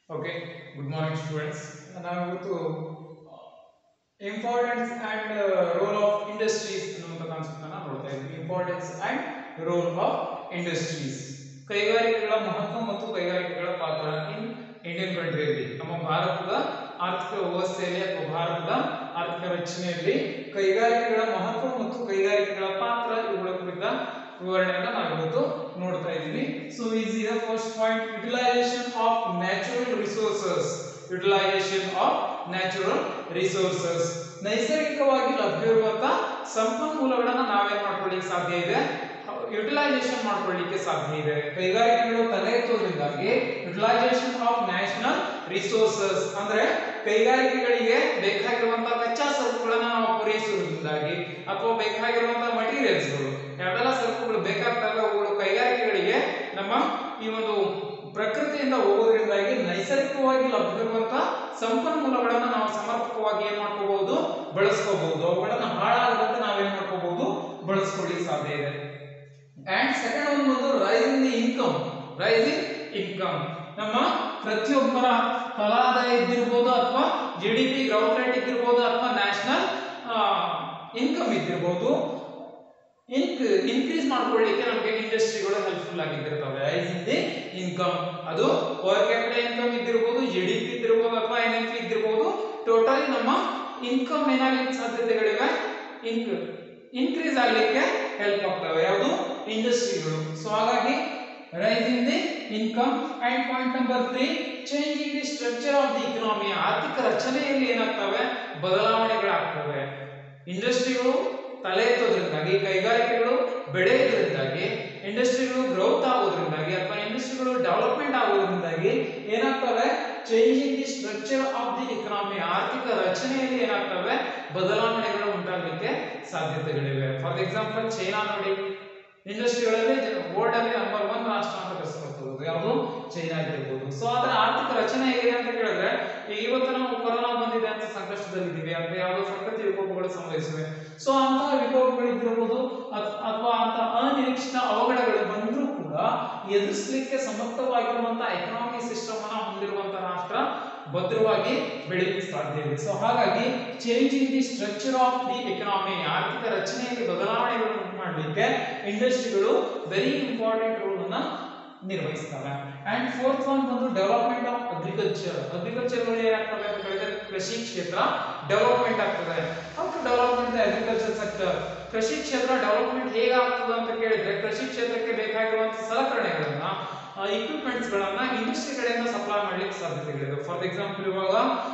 okay good morning students ನಾವು ಇವತ್ತು importance and role of industries ಅನ್ನುವಂಥ ಕಾನ್ಸೆಪ್ಟ್ ಅನ್ನ ನೋಡ್ತಾ ಇದ್ವಿ importance and role of industries ಕೈಗಾರಿಕೆಗಳ ಮಹತ್ವ ಮತ್ತು ಕೈಗಾರಿಕೆಗಳ ಪಾತ್ರ ಇನ್ ಇಂಡಿಯನ್ ಕಂಟ್ರಿಯಲ್ಲಿ ನಮ್ಮ ಭಾರತದ ಆರ್ಥಿಕ ವ್ಯವಸ್ಥೆಯಲ್ಲಿ ಅಥವಾ ಭಾರತದ ಆರ್ಥಿಕ ರಚನೆಯಲ್ಲಿ ಕೈಗಾರಿಕೆಗಳ ಮಹತ್ವ ಮತ್ತು ಕೈಗಾರಿಕೆಗಳ ಪಾತ್ರ ಇವುಗಳ ಕುರಿತ ವಿವರಣೆಯನ್ನ ನಾವು ಇವತ್ತು ನೋಡ್ತಾ ಇದ್ದೀವಿ so is the first point utilisation of natural resources utilisation of natural resources ನೈಸರ್ಗಿಕವಾಗಿ ಲಭ್ಯವಿರುವಂತಹ ಸಂಪನ್ಮೂಲಗಳನ್ನ ನಾವೇನ್ ಮಾಡ್ಕೊಳ್ಳಿಕ್ಕೆ ಸಾಧ್ಯ ಇದೆ ಯುಟಿಲೈಸೇಷನ್ ಮಾಡ್ಕೊಳ್ಳಿಕ್ಕೆ ಸಾಧ್ಯ ಇದೆ ಕೈಗಾರಿಕೆಗಳು ತಲೆ ಎತ್ತೋದ್ರಿಂದಾಗಿ ಯುಟಿಲೈಸೇಷನ್ ಆಫ್ ನ್ಯಾಷನಲ್ ರಿಸೋರ್ಸಸ್ ಅಂದ್ರೆ ಕೈಗಾರಿಕೆಗಳಿಗೆ ಬೇಕಾಗಿರುವಂತಹ ಕಚ್ಚಾ ಸರಕುಗಳನ್ನ ನಾವು ಪೂರೈಸುವುದರಿಂದಾಗಿ ಅಥವಾ ಬೇಕಾಗಿರುವಂತಹ ಮಟೀರಿಯಲ್ಸ್ಗಳು ಯಾವೆಲ್ಲ ಸರಕುಗಳು ಬೇಕಾಗ್ತವೆ ಅವುಗಳು ಕೈಗಾರಿಕೆಗಳಿಗೆ ನಮ್ಮ ಈ ಒಂದು ಪ್ರಕೃತಿಯಿಂದ ಹೋಗೋದ್ರಿಂದಾಗಿ ನೈಸರ್ಗಿಕವಾಗಿ ಲಭ್ಯವಿರುವಂತಹ ಸಂಪನ್ಮೂಲಗಳನ್ನ ನಾವು ಸಮರ್ಪಕವಾಗಿ ಏನ್ ಮಾಡ್ಕೋಬಹುದು ಬಳಸ್ಕೋಬಹುದು ಅವುಗಳನ್ನ ಹಾಳಾಗದಂತೆ ನಾವೇನ್ ಮಾಡ್ಕೋಬಹುದು ಬಳಸ್ಕೊಳ್ಳಿಕ್ಕೆ ಸಾಧ್ಯ ಇದೆ ಅಂಡ್ ಸೆಕೆಂಡ್ ಒಂದು ಬಂದು rising the income rising income ನಮ್ಮ ಪ್ರತಿಯೊಬ್ಬರ ಫಲಾದಾಯ ಇದ್ದಿರ್ಬೋದು ಅಥವಾ G D P growth rate ಇದ್ದಿರ್ಬೋದು ಅಥವಾ ನ್ಯಾಷನಲ್ ಇನ್ಕಮ್ ಇದ್ದಿರ್ಬೋದು ಇನ್ಕ್ ಇನ್ಕ್ರೀಸ್ ಮಾಡ್ಕೊಳ್ಳಿಕ್ಕೆ ನಮಗೆ ಇಂಡಸ್ಟ್ರಿಗಳು ಹೆಲ್ಪ್ಫುಲ್ ಆಗಿದ್ದಿರ್ತವೆ ರೈಸಿಂಗ್ ದಿ ಇನ್ಕಮ್ ಅದು ಪರ್ ಕ್ಯಾಪಿಟಲ್ ಇನ್ಕಮ್ ಇದ್ದಿರ್ಬೋದು ಜಿ ಡಿ ಪಿ ಇದ್ದಿರ್ಬೋದು ಅಥವಾ ಎನ್ ಎಫ್ ಇದ್ದಿರ್ಬೋದು ಟೋಟಲಿ ನಮ್ಮ ಇನ್ಕಮ್ ಏನಾಗಲಿಕ್ಕೆ ಸಾಧ್ಯತೆಗಳಿವೆ ಇನ್ಕ್ ಇನ್ಕ್ರೀಸ್ ಆಗಲಿಕ್ಕೆ ಹೆಲ್ಪ್ ಆಗ್ತವೆ ಯಾವುದು ಇಂಡಸ್ಟ್ರಿಗಳು ಸೊ ಹಾಗಾಗಿ rising the income and point number three changing the structure of the economy ಆರ್ಥಿಕ ರಚನೆಯಲ್ಲಿ ಏನಾಗ್ತವೆ ಬದಲಾವಣೆಗಳಾಗ್ತವೆ ಇಂಡಸ್ಟ್ರಿಗಳು ತಲೆ ಎತ್ತೋದ್ರಿಂದಾಗಿ ಕೈಗಾರಿಕೆಗಳು ಬೆಳೆಯೋದ್ರಿಂದಾಗಿ ಇಂಡಸ್ಟ್ರಿಗಳು ಗ್ರೌತ್ ಆಗೋದ್ರಿಂದಾಗಿ ಅಥವಾ ಇಂಡಸ್ಟ್ರಿಗಳು ಡೆವಲಪ್ಮೆಂಟ್ ಆಗೋದ್ರಿಂದಾಗಿ ಏನಾಗ್ತವೆ changing the structure of the economy ಆರ್ಥಿಕ ರಚನೆಯಲ್ಲಿ ಏನಾಗ್ತವೆ ಬದಲಾವಣೆಗಳು ಉಂಟಾಗಲಿಕ್ಕೆ ಸಾಧ್ಯತೆಗಳಿವೆ ಫಾರ್ ಎಕ್ಸಾಂಪಲ್ ಚೈನಾ ನೋಡಿ ಇಂಡಸ್ಟ್ರಿಗಳಲ್ಲಿ ವರ್ಲ್ಡ್ ಅಲ್ಲಿ ನಂಬರ್ ಒನ್ ರಾಷ್ಟ್ರ ಅಂತ ಕರೆಸ್ಕೊಳ್ತದೆ ಯಾವುದು ಚೈನಾ ಇರ್ಬೋದು ಸೊ ಅದರ ಆರ್ಥಿಕ ರಚನೆ ಹೇಗಿದೆ ಅಂತ ಕೇಳಿದ್ರೆ ಈಗ ಇವತ್ತು ನಾವು ಕೊರೋನಾ ಬಂದಿದೆ ಅಂತ ಸಂಕಷ್ಟದಲ್ಲಿದ್ದೀವಿ ಅಂತ ಯಾವುದೋ ಪ್ರಕೃತಿ ವಿಕೋಪಗಳು ಸಂಭವಿಸಿವೆ ಸೊ ಅಂತಹ ವಿಕೋಪಗಳು ಇದ್ದಿರಬಹುದು ಅಥವಾ ಅಂತ ಅನಿರೀಕ್ಷಿತ ಅವಘಡಗಳು ಬಂದರೂ ಕೂಡ ಎದುರಿಸಲಿಕ್ಕೆ ಸಮರ್ಥವಾಗಿರುವಂತಹ ಎಕನಾಮಿ ಸಿಸ್ಟಮ್ ಅನ್ನ ಹೊಂದಿರುವಂತಹ ರಾಷ್ಟ್ರ ಭದ್ರವಾಗಿ ಬೆಳೆಯಲಿಕ್ಕೆ ಸಾಧ್ಯ ಇದೆ ಸೊ ಹಾಗಾಗಿ changing the structure of the economy ಆರ್ಥಿಕ ರಚನೆಯಲ್ಲಿ ಬದಲಾವಣೆಗಳನ್ನು ಉಂಟು ಮಾಡಲಿಕ್ಕೆ ಇಂಡಸ್ಟ್ರಿಗಳು ವೆರಿ ಇಂಪಾರ್ಟೆಂಟ್ ರೋಲ್ ಅನ್ನ ನಿರ್ವಹಿಸ್ತವೆ ಅಂಡ್ ಫೋರ್ತ್ ಒನ್ ಬಂದು ಡೆವಲಪ್ಮೆಂಟ್ ಆಫ್ ಅಗ್ರಿಕಲ್ಚರ್ ಅಗ್ರಿಕಲ್ಚರ್ ಏನಾಗ್ತವೆ ಅಂತ ಹೇಳಿದ್ರೆ ಕೃಷಿ ಕ್ಷೇತ್ರ ಡೆವಲಪ್ಮೆಂಟ್ ಆಗ್ತದೆ ಹೌದು ಡೆವಲಪ್ಮೆಂಟ್ ಅಗ್ರಿಕಲ್ಚರ್ ಸೆಕ್ಟರ್ ಕೃಷಿ ಕ್ಷೇತ್ರ ಡೆವಲಪ್ಮೆಂಟ್ ಹೇಗಾಗ್ತದೆ ಅಂತ ಕೇಳಿದ್ರೆ ಕೃಷಿ ಕ್ಷೇತ್ರಕ್ಕೆ ಬೇಕಾಗಿರುವಂತಹ ಸಲಕರಣೆಗಳನ್ನ ಇಕ್ವಿಪ್ಮೆಂಟ್ಸ್ ಗಳನ್ನ ಇಂಡಸ್ಟ್ರಿ ಕಡೆಯಿಂದ ಸಪ್ಲೈ ಮಾಡ್ಲಿಕ್ಕೆ ಸಾಧ್ಯತೆಗಳಿದೆ ಫಾರ್ ಎಕ್ಸಾಂಪಲ್ ಇವಾಗ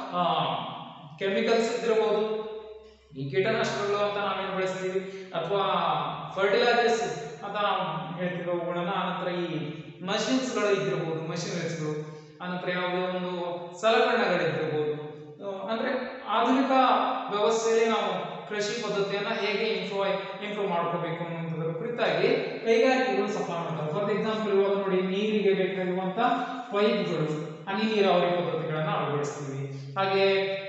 ಕೆಮಿಕಲ್ಸ್ ಇದ್ದಿರಬಹುದು ಈ ಕೀಟನಾಶಕಗಳು ಅಂತ ನಾವೇನು ಬಳಸ್ತೀವಿ ಅಥವಾ ಫರ್ಟಿಲೈಸರ್ಸ್ ಅಂತ ನಾವು ಹೇಳ್ತೀವಿ ಅವುಗಳನ್ನ ಆನಂತರ ಈ ಮಷಿನ್ಸ್ಗಳು ಇದ್ದಿರಬಹುದು ಮಷಿನರೀಸ್ಗಳು ಆನಂತರ ಯಾವುದೇ ಒಂದು ಸಲಕರಣೆಗಳಿದ್ದಿರಬಹುದು ಅಂದ್ರೆ ಆಧುನಿಕ ವ್ಯವಸ್ಥೆಯಲ್ಲಿ ನಾವು ಕೃಷಿ ಪದ್ಧತಿಯನ್ನ ಹೇಗೆ ಇಂಪ್ರೂವ್ ಇಂಪ್ರೂವ್ ಮಾಡ್ಕೋಬೇಕು ಅನ್ನುವಂಥದ್ರ ಕುರಿತಾಗಿ ಕೈಗಾರಿಕೆಗಳು ಸಪ್ಲೈ ಮಾಡ್ತಾರೆ ಫಾರ್ ಎಕ್ಸಾಂಪಲ್ ಇವಾಗ ನೋಡಿ ನೀರಿಗೆ ಬೇಕಾಗಿರುವಂತ ಪೈಪ್ಗಳು ಹನಿ ನೀರಾವರಿ ಪದ್ಧತಿಗಳನ್ನ ಅಳವಡಿಸ್ತೀವಿ ಹಾಗೆ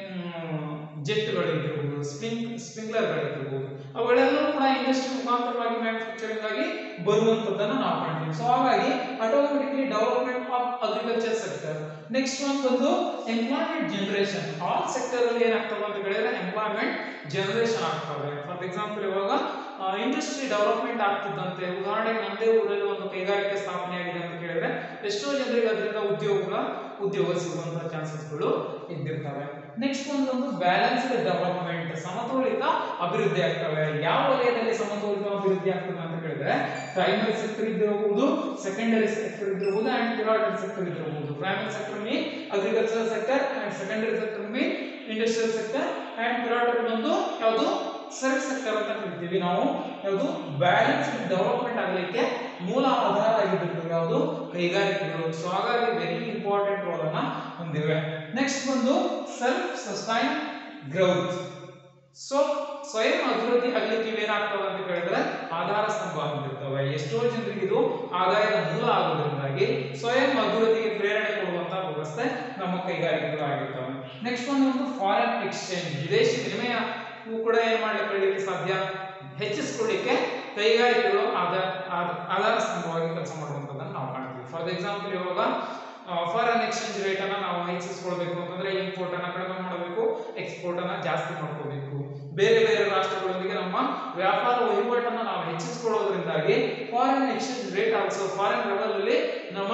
ಜೆಟ್ಗಳು ಇದ್ದಿರಬಹುದು ಸ್ಪ್ರಿಂಗ್ ಸ್ಪ್ರಿಂಕ್ಲರ್ಗಳಿರ್ಬೋದು ಅವುಗಳೆಲ್ಲವೂ ಕೂಡ ಇಂಡಸ್ಟ್ರಿ ಮುಖಾಂತರವಾಗಿ ಮ್ಯಾನುಫ್ಯಾಕ್ಚರಿಂಗ್ ಆಗಿ ಬರುವಂತದ್ದನ್ನ ನಾವು ಕಾಣ್ತೀವಿ ಸೊ ಹಾಗಾಗಿ automatically development of agriculture sector next one ಬಂದು ಎಂಪ್ಲಾಯ್ಮೆಂಟ್ ಜನರೇಷನ್ ಆಲ್ ಸೆಕ್ಟರ್ ಅಲ್ಲಿ ಏನಾಗ್ತವೆ ಅಂತ ಹೇಳಿದ್ರೆ ಎಂಪ್ಲಾಯ್ಮೆಂಟ್ ಜನರೇಷನ್ ಆಗ್ತವೆ ಫಾರ್ ಎಕ್ಸಾಂಪಲ್ ಇವಾಗ ಇಂಡಸ್ಟ್ರಿ ಡೆವಲಪ್ಮೆಂಟ್ ಆಗ್ತಿದ್ದಂತೆ ಉದಾಹರಣೆಗೆ ನಮ್ಮದೇ ಊರಲ್ಲಿ ಒಂದು ಕೈಗಾರಿಕೆ ಸ್ಥಾಪನೆ ಆಗಿದೆ ಅಂತ ಕೇಳಿದ್ರೆ ಎಷ್ಟೋ ಜನರಿಗೆ ಅದರಿಂದ ಉದ್ಯೋಗ ಉದ್ಯೋಗ ಸಿಗುವಂತಹ ಚಾನ್ಸಸ್ಗಳು ಇದ್ದಿರ್ತವೆ ನೆಕ್ಸ್ಟ್ ಒಂದು ಒಂದು ಬ್ಯಾಲೆನ್ಸ್ಡ್ ಡೆವಲಪ್ಮೆಂಟ್ ಸಮತೋಲಿತ ಅಭಿವೃದ್ಧಿ ಆಗ್ತವೆ ಯಾವ ವಲಯದಲ್ಲಿ ಸಮತೋಲಿತ ಅಭಿವೃದ್ಧಿ ಆಗ್ತದೆ ಅಂತ ಹೇಳಿದ್ರೆ ಪ್ರೈಮರಿ ಸೆಕ್ಟರ್ ಇದ್ದಿರಬಹುದು ಸೆಕೆಂಡರಿ ಸೆಕ್ಟರ್ ಇದ್ದಿರಬಹುದು ಅಂಡ್ ಪಿರಾಟರಿ ಸೆಕ್ಟರ್ ಇದ್ದಿರಬಹುದು primary sector mean agriculture sector and secondary sector mean industrial sector and ಪಿರಾಟರಿ ಬಂದು ಯಾವುದು ಸರ್ವಿಸ್ ಸೆಕ್ಟರ್ ಅಂತ ಕರಿತೀವಿ ನಾವು ಯಾವುದು ಬ್ಯಾಲೆನ್ಸ್ ಡೆವಲಪ್ಮೆಂಟ್ ಆಗಲಿಕ್ಕೆ ಮೂಲ ಆಧಾರ ಆಗಿದ್ದು ಯಾವುದು ಕೈಗಾರಿಕೆಗಳು ಸೊ ಹಾಗಾಗಿ ವೆರಿ ಇಂಪಾರ್ಟೆಂಟ್ ರೋಲ್ ಅನ್ನ ಹೊಂದಿವೆ ನೆಕ್ಸ್ಟ್ ಬಂದು ಸೆಲ್ಫ್ ಸಸ್ಟೈನ್ ಗ್ರೌತ್ ಸೊ ಸ್ವಯಂ ಅಭಿವೃದ್ಧಿ ಆಗ್ಲಿಕ್ಕೆ ಏನಾಗ್ತವೆ ಅಂತ ಕೇಳಿದ್ರೆ ಆಧಾರ ಸ್ತಂಭ ಆಗಿರ್ತವೆ ಎಷ್ಟೋ ಜನರಿಗೆ ಇದು ಆದಾಯದ ಮೂಲ ಆಗೋದ್ರಿಂದಾಗಿ ಸ್ವಯಂ ಅಭಿವೃದ್ಧಿಗೆ ಪ್ರೇರಣೆ ಕೊಡುವಂತಹ ವ್ಯವಸ್ಥೆ ನಮ್ಮ ಕೈಗಾರಿಕೆಗಳು ಆಗಿರ್ತವೆ ನೆಕ್ಸ್ಟ್ ಒಂದು ಒಂದು ಫಾರಿನ್ ಎಕ್ಸ್ಚೇಂಜ್ ವಿದೇಶಿ ವಿನಿಮಯ ಕೂಡ ಏನ್ ಮಾಡ್ಲಿಕ್ಕೆ ಸಾಧ್ಯ ಹೆಚ್ಚಿಸ್ಕೊಳ್ಳಿಕ್ಕೆ ಕೈಗಾರಿಕೆಗಳು ಆಧಾರ ಆಧಾರ ಸ್ತಂಭವಾಗಿ ಕೆಲಸ ಮಾಡುವಂಥದ್ದನ್ನು ನಾವು ಕಾಣ್ತೀವಿ ಫಾರ್ ಎಕ್ಸಾಂಪಲ್ ಇವಾಗ ಫಾರಿನ್ ಎಕ್ಸ್ಚೇಂಜ್ ರೇಟ್ ಅನ್ನ ನಾವು ಹೆಚ್ಚಿಸ್ಕೊಳ್ಬೇಕು ಅಂತಂದ್ರೆ ಇಂಪೋರ್ಟ್ ಅನ್ನ ಕಡಿಮೆ ಮಾಡಬೇಕು ಎಕ್ಸ್ಪೋರ್ಟ್ ಅನ್ನ ಜಾಸ್ತಿ ಮಾಡ್ಕೋಬೇಕು ಬೇರೆ ಬೇರೆ ರಾಷ್ಟ್ರಗಳೊಂದಿಗೆ ನಮ್ಮ ವ್ಯಾಪಾರ ವಹಿವಾಟನ್ನ ನಾವು ಹೆಚ್ಚಿಸಿಕೊಳ್ಳೋದ್ರಿಂದಾಗಿ foreign exchange rate also foreign level ಅಲ್ಲಿ ನಮ್ಮ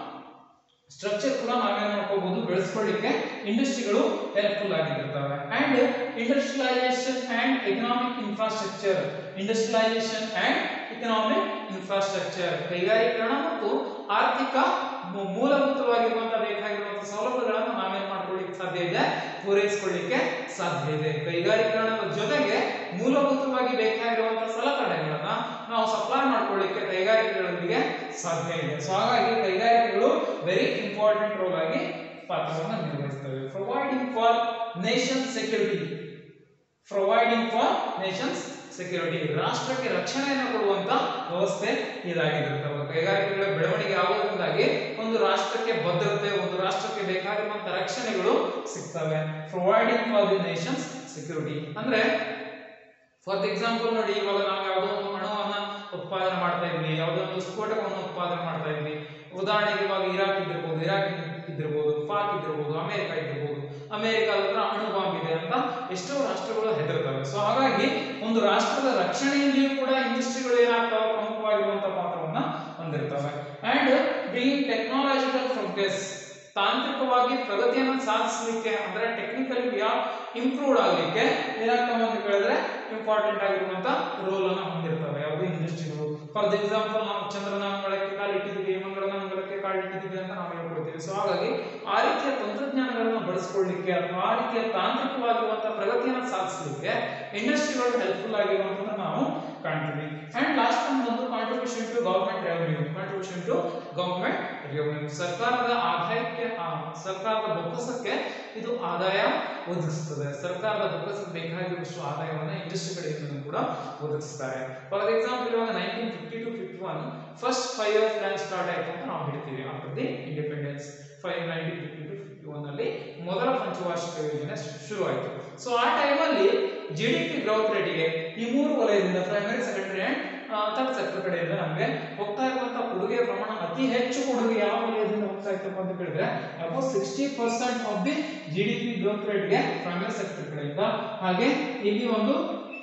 ಸ್ಟ್ರಕ್ಚರ್ ಕೂಡ ನಾವೇನ್ ಮಾಡ್ಕೋಬಹುದು ಬೆಳೆಸ್ಕೊಳ್ಳಿಕ್ಕೆ ಇಂಡಸ್ಟ್ರಿಗಳು ಹೆಲ್ಪ್ಫುಲ್ ಆಗಿರ್ತವೆ and industrialisation and economic infrastructure industrialisation and economic infrastructure ಕೈಗಾರೀಕರಣ ಮತ್ತು ಆರ್ಥಿಕ ಮೂ- ಮೂಲಭೂತವಾಗಿರುವಂತಹ ಬೇಕಾಗಿರುವಂತಹ ಸೌಲಭ್ಯಗಳನ್ನು ನಾವೇನ್ ಮಾಡ್ಕೊಳ್ಳಿಕ್ಕೆ ಸಾಧ್ಯ ಇದೆ ಪೂರೈಸಿಕೊಳ್ಳಿಕ್ಕೆ ಸಾಧ್ಯ ಇದೆ ಕೈಗಾರೀಕರಣದ ಜೊತೆಗೆ ಮೂಲಭೂತವಾಗಿ ಬೇಕಾಗಿರುವಂತಹ ಸಲಕರಣೆಗಳನ್ನ ನಾವು ಸಪ್ಲೈ ಮಾಡ್ಕೊಳ್ಳಿಕ್ಕೆ ಕೈಗಾರಿಕೆಗಳೊಂದಿಗೆ ಸಾಧ್ಯ ಇದೆ ಸೊ ಹಾಗಾಗಿ ಕೈಗಾರಿಕೆಗಳು ವೆರಿ ಇಂಪಾರ್ಟೆಂಟ್ ರೋಲ್ ಆಗಿ ಪಾತ್ರವನ್ನು ನಿರ್ವಹಿಸ್ತವೆ providing for nation security providing for nation's security ರಾಷ್ಟ್ರಕ್ಕೆ ರಕ್ಷಣೆಯನ್ನು ಕೊಡುವಂತ ವ್ಯವಸ್ಥೆ ಇದಾಗಿರುತ್ತವೆ ಕೈಗಾರಿಕೆಗಳ ಬೆಳವಣಿಗೆ ಆಗೋದ್ರಿಂದಾಗಿ ಒಂದು ರಾಷ್ಟ್ರಕ್ಕೆ ಭದ್ರತೆ ಒಂದು ರಾಷ್ಟ್ರಕ್ಕೆ ಬೇಕಾಗಿರುವಂತ ರಕ್ಷಣೆಗಳು ಸಿಗ್ತವೆ providing for the nation's security ಅಂದ್ರೆ ಫಾರ್ ಎಕ್ಸಾಂಪಲ್ ನೋಡಿ ಇವಾಗ ನಾವು ಯಾವುದೋ ಒಂದು ಹಣವನ್ನ ಉತ್ಪಾದನೆ ಮಾಡ್ತಾ ಇದ್ವಿ ಯಾವುದೋ ಒಂದು ಸ್ಫೋಟಕವನ್ನು ಉತ್ಪಾದನೆ ಮಾಡ್ತಾ ಇದ್ವಿ ಉದಾಹರಣೆಗೆ ಇವಾಗ ಇರಾಕ್ ಇದ್ದಿರ್ಬೋದು ಇರಾಕ್ ಇದ್ದಿರ್ಬೋದು ಪಾಕ್ ಇದ್ದಿರ್ಬೋದು ಅಮೆರಿಕ ಇದ್ದಿರ್ಬೋದು ಅಮೆರಿಕದ ಹತ್ರ ಅಣು ಬಾಂಬ್ ಇದೆ ಅಂತ ಎಷ್ಟೋ ರಾಷ್ಟ್ರಗಳು ಹೆದರ್ತವೆ ಸೊ ಹಾಗಾಗಿ ಒಂದು ರಾಷ್ಟ್ರದ ರಕ್ಷಣೆಯಲ್ಲಿಯೂ ಕೂಡ ಇಂಡಸ್ಟ್ರಿಗಳು ಏನಾಗ್ತವೆ ಪ್ರಮುಖವಾಗಿರುವಂತಹ ಪಾತ್ರವನ್ನ ಹೊಂದಿರ್ತವೆ ಅಂಡ್ ಬೀಯಿಂಗ್ ಟೆಕ್ನಾಲಜಿಕಲ್ ಪ್ರೋಗ್ರೆಸ್ ತಾಂತ್ರಿಕವಾಗಿ ಪ್ರಗತಿಯನ್ನು ಸಾಧಿಸಲಿಕ್ಕೆ ಅಂದ್ರೆ ಟೆಕ್ನಿಕಲಿ ಇಂಪ್ರೂವ್ಡ್ ಆಗಲಿಕ್ಕೆ ಏನಾಗ್ತವೆ ಅಂತ ಕೇಳಿದ್ರೆ ಇಂಪಾರ್ಟೆಂಟ್ ಆಗಿರುವಂತ ರೋಲ್ ಅನ್ನ ಹೊಂದಿರ್ತವೆ ಯಾವುದೇ ಇಂಡಸ್ಟ್ರಿಗಳು ಫಾರ್ ಎಕ್ಸಾಂಪಲ್ ನಾವು ಚಂದ್ರನ ಅಂಗಳಕ್ಕೆ ಕಾಲಿಟ್ಟಿದ್ದೀವಿ ಮಂಗಳನ ಅಂಗಳಕ್ಕೆ ಕಾಲಿಟ್ಟಿದ್ದೀವಿ ಅಂತ ನಾವು ಹೇಳ್ಕೊಡ್ತೀವಿ ಸೊ ಹಾಗಾಗಿ ಆ ರೀತಿಯ ತಂತ್ರಜ್ಞಾನಗಳನ್ನು ಬಳಸ್ಕೊಳ್ಳಿಕ್ಕೆ ಅಥವಾ ಆ ರೀತಿಯ ತಾಂತ್ರಿಕವಾಗಿರುವಂತಹ ಪ್ರಗತಿಯನ್ನು ಸಾಧಿಸಲಿಕ್ಕೆ ಇಂಡಸ್ಟ್ರಿಗಳು ಹೆಲ್ಪ್ಫುಲ್ ಆಗಿರುವಂತದನ್ನ ನಾವು ಕಾಣ್ತೀವಿ ಅಂಡ್ ಲಾಸ್ಟ್ ಒನ್ ಒಂದು contribution to government revenue contribution to government revenue ಸರ್ಕಾರದ ಆದಾಯಕ್ಕೆ ಆ, ಸರ್ಕಾರದ ಬೊಕ್ಕಸಕ್ಕೆ ಇದು ಆದಾಯ ಒದಗಿಸುತ್ತದೆ ಸರ್ಕಾರದ ಬೊಕ್ಕಸಕ್ಕೆ ಬೇಕಾಗಿರುವಷ್ಟು ಆದಾಯವನ್ನು ಇಂಡಸ್ಟ್ರಿಗಳಿಂದ ಕೂಡ ಒದಗಿಸ್ತಾರೆ ಫಾರ್ ಎಕ್ಸಾಂಪಲ್ ಇವಾಗ nineteen fifty to fifty one first five year plan start ಆಯ್ತು ಅಂತ ನಾವು ಹೇಳ್ತೀವಿ after the independence five nineteen fifty to fifty one ಅಲ್ಲಿ ಮೊದಲ ಪಂಚವಾರ್ಷಿಕ ಯೋಜನೆ ಶುರು ಆಯಿತು ಸೊ ಆ ಟೈಮಲ್ಲಿ ಜಿ ಡಿ ಪಿ ಗ್ರೋತ್ ರೇಟಿಗೆ ಈ ಮೂರು ವಲಯದಿಂದ primary secondary and third sector ಕಡೆಯಿಂದ ನಮಗೆ ಹೋಗ್ತಾ ಇರುವಂತಹ ಕೊಡುಗೆಯ ಪ್ರಮಾಣ ಅತಿ ಹೆಚ್ಚು ಕೊಡುಗೆ ಯಾವ ವಲಯದಿಂದ ಹೋಗ್ತಾ ಇತ್ತು ಅಂತ ಕೇಳಿದ್ರೆ about sixty percent of the G D P growth ರೇಟ್ಗೆ ಪ್ರೈಮರಿ ಸೆಕ್ಟರ್ ಕಡೆಯಿಂದ ಹಾಗೆ ಇಲ್ಲಿ ಒಂದು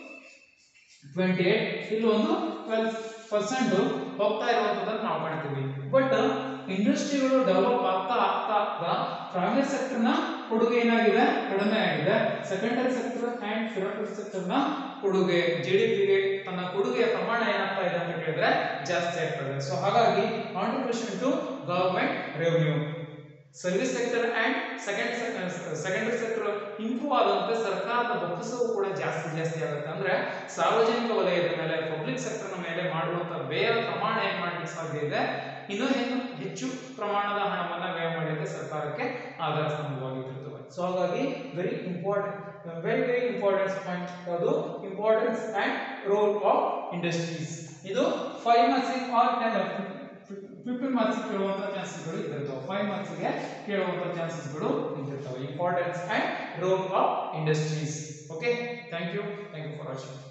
ಟ್ವೆಂಟಿ ಏಟ್ ಇಲ್ಲಿ ಒಂದು ಟ್ವೆಲ್ ಪರ್ಸೆಂಟ್ ಹೋಗ್ತಾ ಇರುವಂತದನ್ನ ನಾವು ಕಾಣ್ತೀವಿ ಬಟ್ ಇಂಡಸ್ಟ್ರಿಗಳು ಡೆವಲಪ್ ಆಗ್ತಾ ಆಗ್ತಾ ಆಗ್ತಾ ಪ್ರೈಮರಿ ಸೆಕ್ಟರ್ ನ ಕೊಡುಗೆ ಏನಾಗಿದೆ ಕಡಿಮೆ ಆಗಿದೆ secondary sector and third sector ನ ಕೊಡುಗೆ ಜಿ ಡಿ ಪಿಗೆ ತನ್ನ ಕೊಡುಗೆಯ ಪ್ರಮಾಣ ಏನಾಗ್ತಾ ಇದೆ ಅಂತ ಕೇಳಿದ್ರೆ ಜಾಸ್ತಿ ಆಗ್ತದೆ ಸೊ ಹಾಗಾಗಿ contribution to government revenue service sector and second secondary sector improve ಆದಂತೆ ಸರ್ಕಾರದ ಬೊಕ್ಕಸವು ಕೂಡ ಜಾಸ್ತಿ ಜಾಸ್ತಿ ಆಗುತ್ತೆ ಅಂದ್ರೆ ಸಾರ್ವಜನಿಕ ವಲಯದ ಮೇಲೆ ಪಬ್ಲಿಕ್ ಸೆಕ್ಟರ್ನ ಮೇಲೆ ಮಾಡುವಂತ ವ್ಯಯದ ಪ್ರಮಾಣ ಏನ್ ಮಾಡ್ಲಿಕ್ಕೆ ಸಾಧ್ಯ ಇದೆ ಇನ್ನೂ ಹೆಚ್ಚು ಹೆಚ್ಚು ಪ್ರಮಾಣದ ಹಣವನ್ನ ವ್ಯಯ ಮಾಡಲಿಕ್ಕೆ ಸರ್ಕಾರಕ್ಕೆ ಆಧಾರ ಸ್ತಂಭವಾಗಿರುತ್ತವೆ ಸೊ ಹಾಗಾಗಿ very important very very importance point ಅದು importance and role of industries ಇದು ಫೈವ್ ಮಾರ್ಕ್ಸಿಗೆ ಆರ್ ಟೆನ್ ಫಿಫ್ಟೀನ್ ಮಾರ್ಕ್ಸ್ ಕೇಳುವಂತ ಚಾನ್ಸಸ್ಗಳು ಇದ್ದಿರ್ತವೆ ಫೈವ್ ಮಾರ್ಕ್ಸ್ಗೆ ಕೇಳುವಂತ ಚಾನ್ಸಸ್ಗಳು ಇದ್ದಿರ್ತವೆ importance and role of industries okay thank you thank you for watching